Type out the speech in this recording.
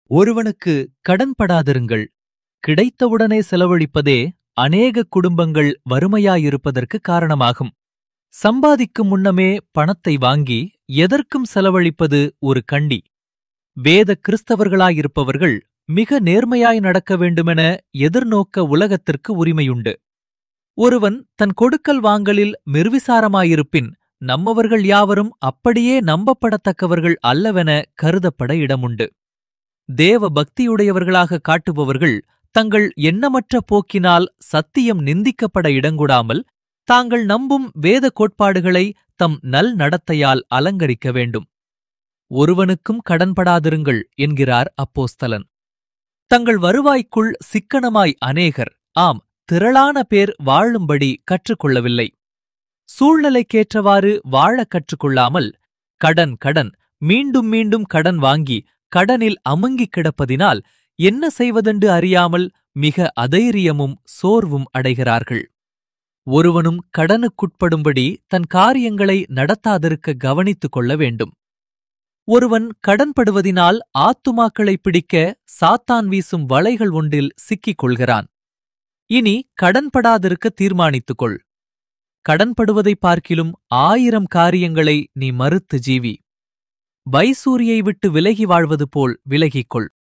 ஒருவனுக்கு கடன்படாதிருங்கள் கிடைத்தவுடனே செலவழிப்பதே அநேக குடும்பங்கள் வறுமையாயிருப்பதற்கு காரணமாகும் சம்பாதிக்கும் முன்னமே பணத்தை வாங்கி எதற்கும் செலவழிப்பது ஒரு கண்டி வேத கிறிஸ்தவர்களாயிருப்பவர்கள் மிக நேர்மையாய் நடக்க வேண்டுமென எதிர்நோக்க உலகத்திற்கு உரிமையுண்டு ஒருவன் தன் கொடுக்கல் வாங்கலில் மிர்விசாரமாயிருப்பின் நம்மவர்கள் யாவரும் அப்படியே நம்பப்படத்தக்கவர்கள் அல்லவென கருதப்பட இடமுண்டு தேவ பக்தியுடையவர்களாக காட்டுபவர்கள் தங்கள் எண்ணமற்ற போக்கினால் சத்தியம் நிந்திக்கப்பட இடங்கூடாமல் தாங்கள் நம்பும் வேத கோட்பாடுகளை தம் நல் நடத்தையால் அலங்கரிக்க வேண்டும் ஒருவனுக்கும் கடன்படாதிருங்கள் என்கிறார் அப்போஸ்தலன் தங்கள் வருவாய்க்குள் சிக்கனமாய் அநேகர் ஆம் திரளான பேர் வாழும்படி கற்றுக்கொள்ளவில்லை சூழ்நிலைக்கேற்றவாறு வாழக் கற்றுக்கொள்ளாமல் கடன் கடன் மீண்டும் மீண்டும் கடன் வாங்கி கடனில் அமுங்கிக் கிடப்பதினால் என்ன செய்வதென்று அறியாமல் மிக அதைரியமும் சோர்வும் அடைகிறார்கள் ஒருவனும் கடனுக்குட்படும்படி தன் காரியங்களை நடத்தாதிருக்க கவனித்துக் கொள்ள வேண்டும் ஒருவன் கடன்படுவதினால் ஆத்துமாக்களை பிடிக்க சாத்தான் வீசும் வலைகள் ஒன்றில் சிக்கிக் கொள்கிறான் இனி கடன்படாதிருக்க தீர்மானித்துக்கொள் கடன்படுவதைப் பார்க்கிலும் ஆயிரம் காரியங்களை நீ மறுத்து ஜீவி வைசூரியை விட்டு விலகி வாழ்வது போல் விலகிக்கொள்